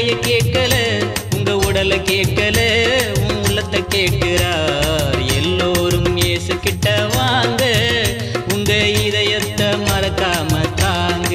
நகைய கேட்கல உங்க உடலை கேட்கல உன் உள்ளத்தை கேட்கிறார் எல்லோரும் இயேசு கிட்ட வாங்க உங்க இதயத்தை மறக்காம தாங்க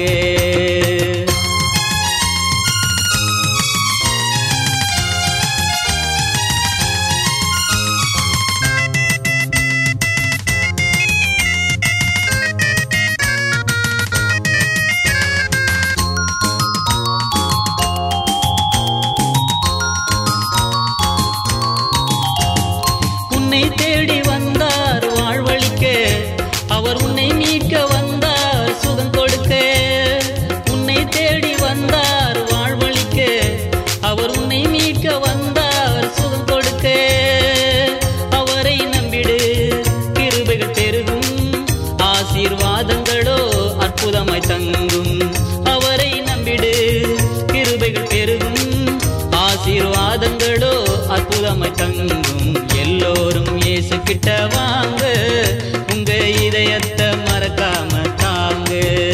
உன்னை தேடி வந்தார் வாழ்வழிக்க அவர் உன்னை மீட்க வந்தார் சுகம் கொடுக்க உன்னை தேடி வந்தார் வாழ்வழிக்க அவர் உன்னை மீட்க வந்தார் சுகம் கொடுக்க அவரை நம்பிடு கிருபைகள் பெருகும் ஆசீர்வாதங்களோ அற்புதமாய் தங்கும் அவரை நம்பிடு கிருபைகள் பெருகும் ஆசீர்வாதங்களோ அற்புதமாய் தங்கும் எல்லோரும் இயேசு கிட்ட வாங்க உங்க இதயத்தை மறக்காம தாங்க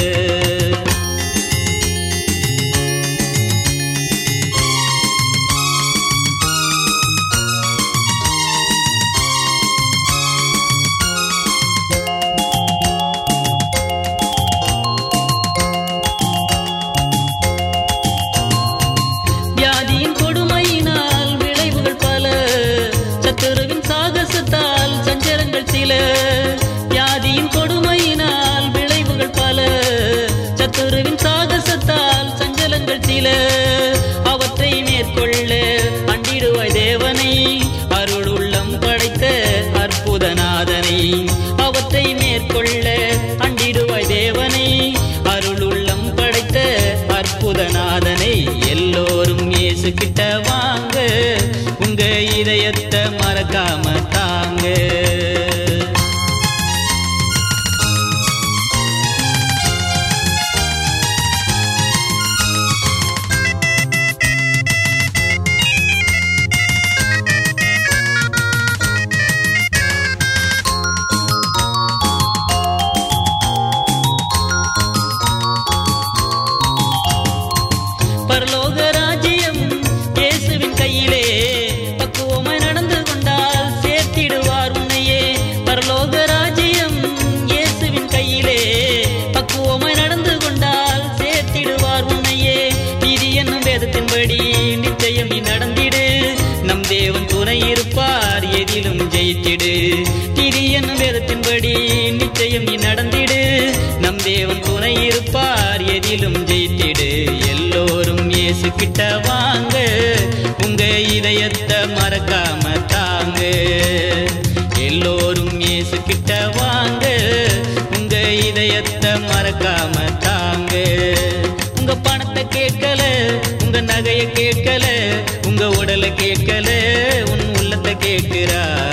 வியாதியின் கொடுமையினால் விளைவுகள் பல சத்துருவின் சாகசத்தால் சஞ்சலங்கள் சில வியாதியின் கொடுமையினால் விளைவுகள் பல சத்துருவின் சாகசத்தால் சஞ்சலங்கள் சில அவற்றை மேற்கொள்ள அண்டிடுவாய் தேவனை அருள் உள்ளம் படைத்த அற்புதநாதனை அவற்றை மேற்கொள்ள அண்டிடுவாய் தேவனை அருள் உள்ளம் படைத்த அற்புதநாதனை எல்லோரும் இயேசு கிட்ட வாங்க உங்க இதயத்தை மறக்காம தாங்க பரலோக ராஜ்யம் இயேசுவின் கையிலே பக்குவமாய் நடந்து கொண்டால் சேர்த்திடுவார் உன்னையே பரலோக ராஜ்யம் இயேசுவின் கையிலே பக்குவமாய் நடந்து கொண்டால் சேர்த்திடுவார் உன்னையே நீதி என்னும் வேதத்தின்படி நிச்சயம் நீ நடந்திடு நம் தேவன் துணை இருப்பார் எதிலும் ஜெயித்திடு நீதி என்னும் வேதத்தின்படி நிச்சயம் நீ நடந்திடு நம் தேவன் துணை இருப்பார் எதிலும் ஜெயித்திடு எல்லோரும் இயேசு கிட்ட வாங்க உங்க இதயத்தை மறக்காம தாங்க எல்லோரும் இயேசு கிட்ட வாங்க உங்க இதயத்தை மறக்காம தாங்க உங்க பணத்தை கேட்கல உங்க நகைய கேட்கல உங்க உடலை கேட்கல உன் உள்ளத்தை கேட்கிறார்